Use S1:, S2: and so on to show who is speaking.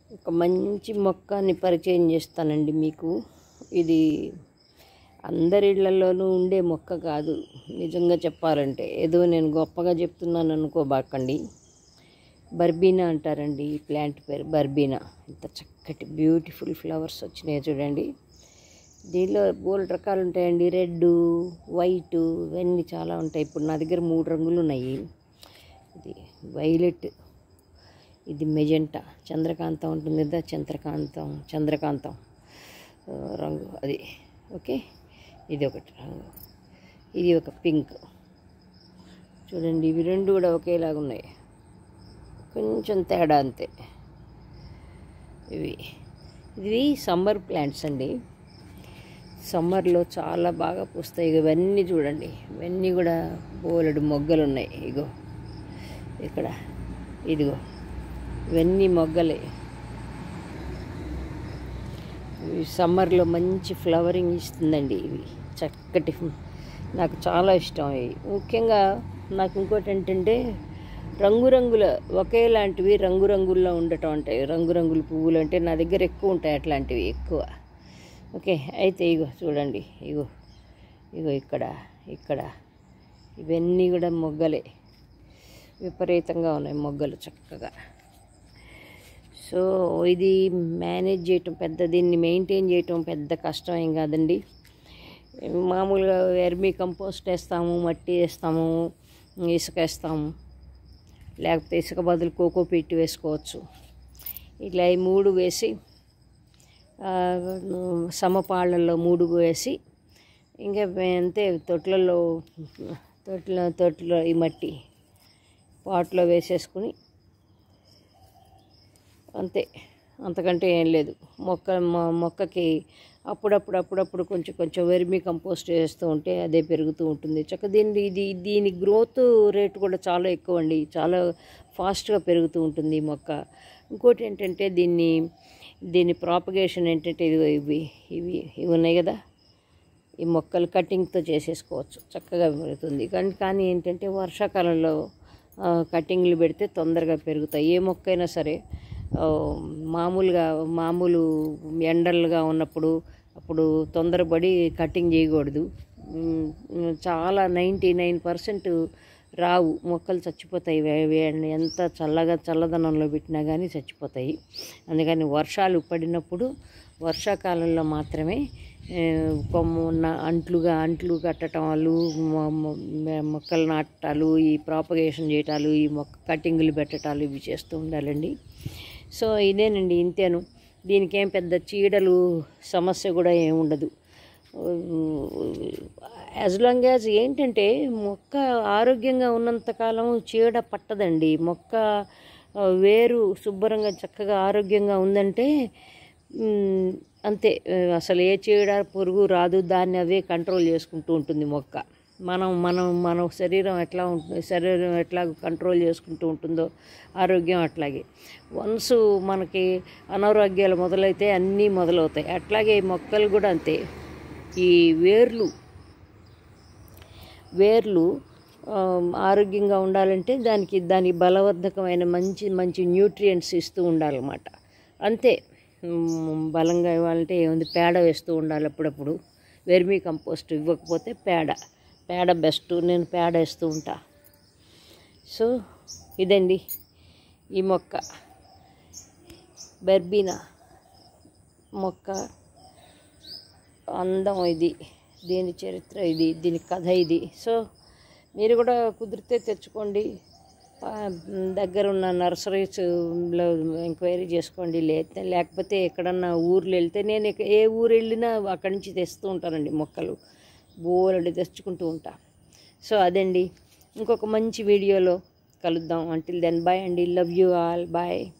S1: ఒక మంచి మొక్కని పరిచయం చేస్తానండి మీకు ఇది అందరి ఇళ్లలోనూ ఉండే మొక్క కాదు నిజంగా చెప్పాలంటే ఏదో నేను గొప్పగా చెప్తున్నాను అనుకోబాకండి బర్బీనా అంటారండి ఈ ప్లాంట్ పేరు బర్బీనా ఇంత చక్కటి బ్యూటిఫుల్ ఫ్లవర్స్ వచ్చినాయి చూడండి దీనిలో బోల్డ్ రకాలు ఉంటాయండి రెడ్ వైట్ ఇవన్నీ చాలా ఉంటాయి ఇప్పుడు నా దగ్గర మూడు రంగులు ఉన్నాయి ఇది వైలెట్ ఇది మెజెంటా చంద్రకాంతం ఉంటుంది కదా చంద్రకాంతం చంద్రకాంతం ఆ, రంగు అది ఓకే ఇది ఒకటి రంగు ఇది ఒక పింక్ చూడండి ఇవి రెండు కూడా ఒకేలాగా ఉన్నాయి కొంచెం తేడా అంతే ఇవి ఇవి సమ్మర్ ప్లాంట్స్ అండి సమ్మర్లో చాలా బాగా పూస్తాయి ఇవన్నీ చూడండి ఇవన్నీ కూడా బోలెడు మొగ్గలు ఉన్నాయి ఇగో ఇక్కడ ఇదిగో ఇవన్నీ మొగ్గలే ఇవి సమ్మర్లో మంచి ఫ్లవరింగ్ ఇస్తుందండి ఇవి చక్కటి నాకు చాలా ఇష్టం ఇవి ముఖ్యంగా నాకు ఇంకోటి ఏంటంటే రంగురంగుల ఒకేలాంటివి రంగురంగుల్లో ఉండటం ఉంటాయి రంగురంగుల పువ్వులు అంటే నా దగ్గర ఎక్కువ ఉంటాయి అట్లాంటివి ఎక్కువ ఓకే అయితే ఇగో చూడండి ఇగో ఇగో ఇక్కడ ఇక్కడ ఇవన్నీ కూడా మొగ్గలే విపరీతంగా ఉన్నాయి మొగ్గలు చక్కగా సో ఇది మేనేజ్ చేయటం పెద్ద దీన్ని మెయింటైన్ చేయటం పెద్ద కష్టం ఏం కాదండి మామూలుగా ఎర్మీ కంపోస్ట్ వేస్తాము మట్టి వేస్తాము ఇసుక వేస్తాము లేకపోతే ఇసుక బదులు కోకో పిట్టి వేసుకోవచ్చు ఇట్లా ఈ మూడు వేసి ఆ, సమపాళ్ళల్లో మూడు వేసి ఇంకా అంతే తొట్లలో తొట్ల తొట్లలో ఈ మట్టి పాట్లో వేసేసుకుని అంతే అంతకంటే ఏం లేదు మొక్క మొ- మొక్కకి అప్పుడప్పుడు అప్పుడప్పుడు కొంచెం కొంచెం వెర్మి కంపోస్ట్ వేస్తూ ఉంటే అదే పెరుగుతూ ఉంటుంది చక్క దీని ఇది దీని గ్రోత్ రేట్ కూడా చాలా ఎక్కువ అండి చాలా ఫాస్ట్గా పెరుగుతూ ఉంటుంది ఈ మొక్క ఇంకోటి ఏంటంటే దీన్ని దీని ప్రాపగేషన్ ఏంటంటే ఇదిగో ఇవి ఇవి ఇవి ఉన్నాయి కదా ఈ మొక్కలు కటింగ్తో చేసేసుకోవచ్చు చక్కగా పెరుగుతుంది కానీ కానీ ఏంటంటే వర్షాకాలంలో ఆ, కటింగ్లు పెడితే తొందరగా పెరుగుతాయి ఏ మొక్క అయినా సరే ఆ, మామూలుగా మామూలు ఎండలుగా ఉన్నప్పుడు అప్పుడు తొందరపడి కటింగ్ చేయకూడదు ఉమ్, చాలా నైంటీ నైన్ పర్సెంట్ రావు మొక్కలు చచ్చిపోతాయి వే- వే- ఎంత చల్లగా చల్లదనంలో పెట్టినా కానీ చచ్చిపోతాయి అందుకని వర్షాలు పడినప్పుడు వర్షాకాలంలో మాత్రమే ఆ, కొమ్ము ఉన్న అంట్లుగా అంట్లు కట్టటాలు మొ- మొ- మొక్కలు నాటటాలు ఈ ప్రాపగేషన్ చేయటాలు ఈ మొక్క కటింగులు పెట్టటాలు ఇవి చేస్తూ ఉండాలండి సో ఇదేనండి ఇంతేను దీనికి ఏం పెద్ద చీడలు సమస్య కూడా ఏమి ఉండదు యాజ్ లాంగ్ యాజ్ ఏంటంటే మొక్క ఆరోగ్యంగా ఉన్నంతకాలం చీడ పట్టదండి మొక్క ఆ, వేరు శుభ్రంగా చక్కగా ఆరోగ్యంగా ఉందంటే మ్, అంతే ఆ, అసలు ఏ చీడ పురుగు రాదు దాన్ని అవే కంట్రోల్ చేసుకుంటూ ఉంటుంది మొక్క మనం మనం మన శరీరం ఎట్లా ఉంటుంది శరీరం ఎట్లా కంట్రోల్ చేసుకుంటూ ఉంటుందో ఆరోగ్యం అట్లాగే వన్స్ మనకి అనారోగ్యాలు మొదలైతే అన్నీ మొదలవుతాయి అట్లాగే ఈ మొక్కలు కూడా అంతే ఈ వేర్లు వేర్లు ఆ, ఆరోగ్యంగా ఉండాలంటే దానికి దానికి బలవర్ధకమైన మంచి మంచి న్యూట్రియంట్స్ ఇస్తూ ఉండాలన్నమాట అంతే మ్, బలంగా ఇవ్వాలంటే ఏముంది పేడ వేస్తూ ఉండాలి అప్పుడప్పుడు వెర్మీ కంపోస్ట్ ఇవ్వకపోతే పేడ పేడ బెస్ట్ నేను పేడ వేస్తూ ఉంటా సో ఇదండి ఈ మొక్క బెర్బీనా మొక్క అందం ఇది దీని చరిత్ర ఇది దీని కథ ఇది సో మీరు కూడా కుదిరితే తెచ్చుకోండి పా- దగ్గర ఉన్న నర్సరీస్లో ఎంక్వైరీ చేసుకోండి లేకపోతే లేకపోతే ఎక్కడన్నా ఊర్లు వెళ్తే నేను ఎక్క- ఏ ఊరు వెళ్ళినా అక్కడి నుంచి తెస్తూ ఉంటానండి మొక్కలు బోలెడు తెచ్చుకుంటూ ఉంటా సో అదండి ఇంకొక మంచి వీడియోలో కలుద్దాం అంటిల్ దెన్ బాయ్ అండి లవ్ యూ ఆల్ బాయ్